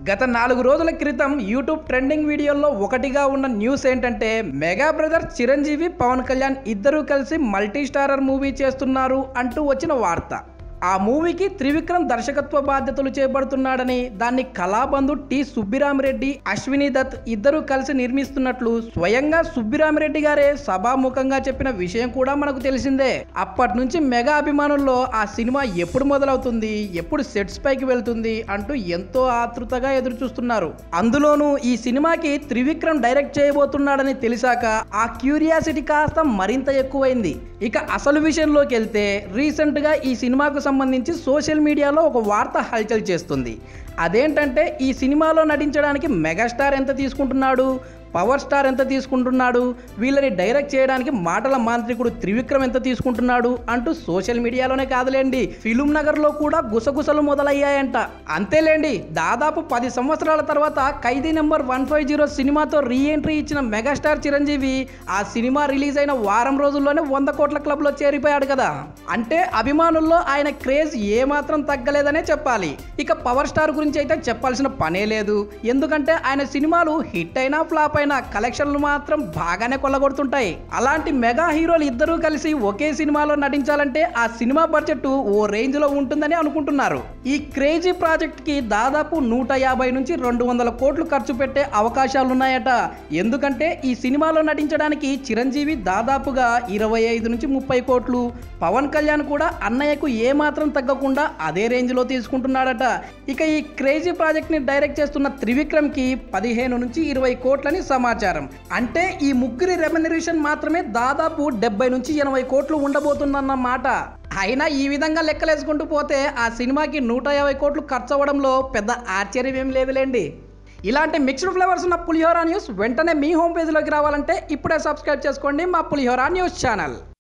గత నాలుగు రోజుల క్రితం యూట్యూబ్ ట్రెండింగ్ వీడియోల్లో ఒకటిగా ఉన్న న్యూస్ ఏంటంటే మెగా బ్రదర్ చిరంజీవి పవన్ కళ్యాణ్ ఇద్దరూ కలిసి మల్టీ స్టారర్ మూవీ చేస్తున్నారు అంటూ వచ్చిన వార్త ఆ మూవీకి త్రివిక్రమ్ దర్శకత్వ బాధ్యతలు చేపడుతున్నాడని దాన్ని కళాబంధు టి సుబ్బిరామిరెడ్డి అశ్విని దత్ ఇద్దరూ కలిసి నిర్మిస్తున్నట్లు స్వయంగా సుబ్బిరామిరెడ్డి గారే సభాముఖంగా చెప్పిన విషయం కూడా మనకు తెలిసిందే అప్పటి నుంచి మెగా అభిమానుల్లో ఆ సినిమా ఎప్పుడు మొదలవుతుంది ఎప్పుడు సెట్స్ పైకి వెళ్తుంది అంటూ ఎంతో ఆతృతగా ఎదురు చూస్తున్నారు అందులోనూ ఈ సినిమాకి త్రివిక్రమ్ డైరెక్ట్ చేయబోతున్నాడని తెలిసాక ఆ క్యూరియాసిటీ కాస్త మరింత ఎక్కువైంది ఇక అసలు విషయంలోకి వెళ్తే రీసెంట్గా ఈ సినిమాకు సంబంధించి సోషల్ మీడియాలో ఒక వార్త హల్చల్ చేస్తుంది అదేంటంటే ఈ సినిమాలో నటించడానికి మెగాస్టార్ ఎంత తీసుకుంటున్నాడు పవర్ స్టార్ ఎంత తీసుకుంటున్నాడు వీళ్ళని డైరెక్ట్ చేయడానికి మాటల మాంత్రికుడు త్రివిక్రమ్ ఎంత తీసుకుంటున్నాడు అంటూ సోషల్ మీడియాలోనే కాదులేండి ఫిలిం నగర్లో కూడా గుసగుసలు మొదలయ్యాయంట అంతేలేండి దాదాపు పది సంవత్సరాల తర్వాత Khaidi number one five zero సినిమాతో రీ ఎంట్రీ ఇచ్చిన మెగాస్టార్ చిరంజీవి ఆ సినిమా రిలీజ్ అయిన వారం రోజుల్లోనే వంద కోట్ల క్లబ్లో చేరిపోయాడు కదా అంటే అభిమానుల్లో ఆయన క్రేజ్ ఏమాత్రం తగ్గలేదనే చెప్పాలి ఇక పవర్ స్టార్ గురించి అయితే చెప్పాల్సిన పనే లేదు ఎందుకంటే ఆయన సినిమాలు హిట్ అయినా ఫ్లాప్ అయినా కలెక్షన్లు మాత్రం బాగానే కొల్లగొడుతుంటాయి అలాంటి మెగా హీరోలు ఇద్దరూ కలిసి ఒకే సినిమాలో నటించాలంటే ఆ సినిమా బడ్జెట్ ఓ రేంజ్ లో ఉంటుందని అనుకుంటున్నారు ఈ క్రేజీ ప్రాజెక్ట్ కి దాదాపు నూట యాభై నుంచి రెండు వందల కోట్లు ఖర్చు పెట్టే అవకాశాలున్నాయట ఎందుకంటే ఈ సినిమాలో నటించడానికి చిరంజీవి దాదాపుగా ఇరవై ఐదు నుంచి ముప్పై కోట్లు పవన్ కళ్యాణ్ కూడా అన్నయ్యకు ఏమాత్రం తగ్గకుండా అదే రేంజ్ లో తీసుకుంటున్నాడట ఇక ఈ క్రేజీ ప్రాజెక్ట్ ని డైరెక్ట్ చేస్తున్న త్రివిక్రమ్ కి పదిహేను నుంచి ఇరవై కోట్లని సమాచారం అంటే ఈ ముగ్గురి రెమ్యునరేషన్ మాత్రమే దాదాపు డెబ్బై నుంచి ఎనభై కోట్లు ఉండబోతుందన్నమాట అయినా ఈ విధంగా లెక్కలేసుకుంటూ పోతే ఆ సినిమాకి నూట యాభై కోట్లు ఖర్చు అవ్వడంలో పెద్ద ఆశ్చర్యం ఏం లేదులేండి ఇలాంటి మిక్స్డ్ ఫ్లేవర్స్ ఉన్న పులిహోరా న్యూస్ వెంటనే మీ హోమ్ పేజ్లోకి రావాలంటే ఇప్పుడే సబ్స్క్రైబ్ చేసుకోండి మా పులిహోరా న్యూస్ ఛానల్